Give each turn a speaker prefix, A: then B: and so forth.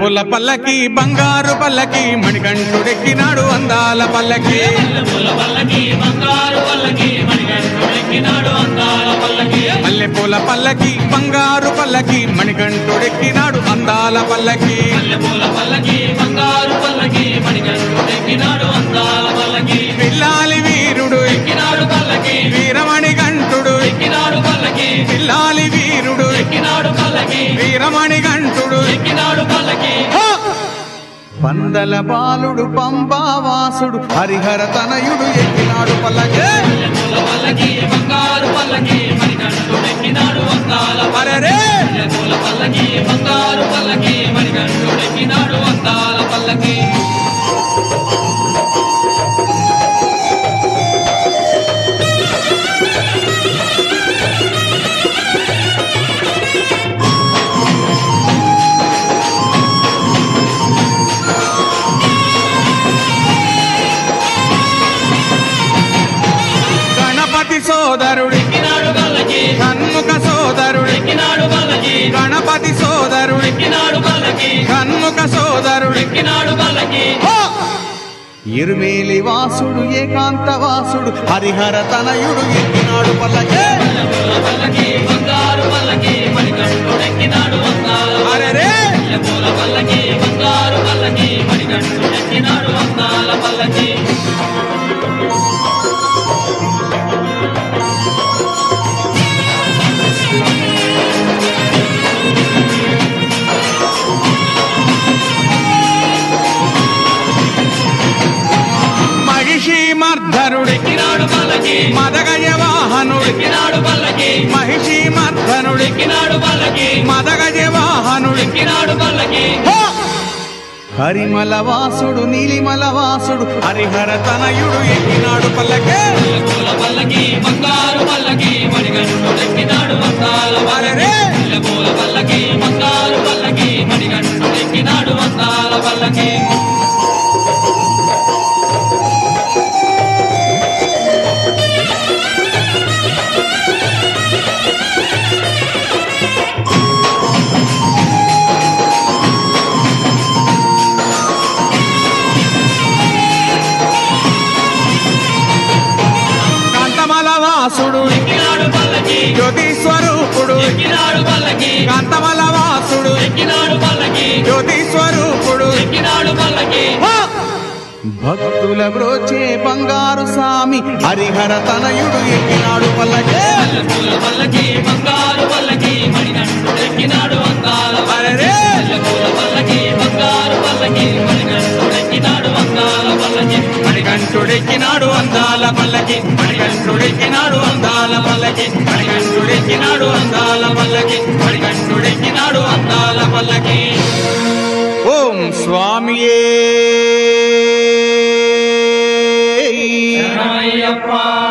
A: మల్లెపూల పల్లకి బంగారు పల్లకి మణికంఠుడెక్కినాడు అందాల పల్లకి
B: పూల పల్లకి బంగారు పల్లకి మణికంఠుడెక్కినాడు అందాల పల్లకి
A: మల్లెపూల పల్లకి బంగారు పల్లకి మణికంఠుడెక్కినాడు అందాల పల్లకి
B: పూల పల్లకి బంగారు పల్లకి మణికంఠుడెక్కినాడు అందాల పల్లకి
A: పిల్లాలి వీరుడు
B: ఎక్కినాడు పల్లకి
A: వీరమణి గంటుడు
B: ఎక్కినాడు పల్లకి
A: పిల్లాలి వీరుడు
B: ఎక్కినాడు పల్లకి
A: వీరమణి గంటుడు
B: ఎక్కినాడు పల్లకి
A: పందల బాలుడు పంబావాసుడు హరిహర తనయుడు ఎక్కినాడు పల్లకి
B: పూల పల్లకి బంగారు పల్లకి మణికంఠుడెక్కినాడు అందాల
A: అరెరే
B: పూల పల్లకి బంగారు పల్లకి మణికంఠుడెక్కినాడు అందాల పల్లకి
A: గణపతి సోదరుడి
B: ఎక్కినాడు పల్లకి
A: కన్ముఖ సోదరుడి
B: ఎక్కినాడు పల్లకి
A: గణపతి సోదరుడి
B: ఎక్కినాడు పల్లకి
A: కన్ముఖ సోదరుడి
B: ఎక్కినాడు పల్లకి
A: ఇరుమేలి వాసుడు ఏకాంత వాసుడు హరిహర తనయుడు ఎక్కినాడు పల్లకే
B: పూల పల్లకి బంగారు పల్లకి మణికంఠుడెక్కినాడు అందాల
A: అరెరే
B: పూల పల్లకి బంగారు పల్లకి మణికంఠుడెక్కినాడు అందాల పల్లకి
A: మహిషి మర్ధనుడి
B: ఎక్కినాడు పల్లకి
A: మదగజ వాహనుడి
B: ఎక్కినాడు పల్లకి
A: మహిషి మర్ధనుడి
B: ఎక్కినాడు పల్లకి
A: మదగజ వాహనుడి
B: ఎక్కినాడు పల్లకి
A: హరిమల వాసుడు నీలిమల వాసుడు హరిహర తనయుడు ఎక్కినాడు పల్లకే
B: పూల పల్లకి బంగారు పల్లకి మణికంఠుడెక్కినాడు అందాల
A: అరెరే
B: పూల పల్లకి బంగారు పల్లకి మణికంఠుడెక్కినాడు అందాల పల్లకి
A: కాంతమల వాసుడు
B: ఎక్కినాడు పల్లకి
A: జ్యోతి స్వరూపుడు
B: ఎక్కినాడు పల్లకి
A: కాంతమల వాసుడు
B: ఎక్కినాడు పల్లకి
A: జ్యోతి స్వరూపుడు
B: ఎక్కినాడు పల్లకి
A: భక్తుల బ్రోచే బంగారు స్వామి హరిహర తనయుడు ఎక్కినాడు పల్లకే
B: పూల పల్లకి బంగారు పల్లకి మణికంఠుడెక్కినాడు అందాల
A: అరెరే
B: పూల పల్లకి బంగారు పల్లకి మణికంఠుడెక్కినాడు అందాల పల్లకి
A: మణికంఠుడెక్కినాడు అందాల పల్లకి మణికంఠుడెక్కినాడు అందాల పల్లకి మణికంఠుడెక్కినాడు అందాల పల్లకి మణికంఠుడెక్కినాడు అందాల పల్లకి ఓం స్వామియే
B: అయ్యప్ప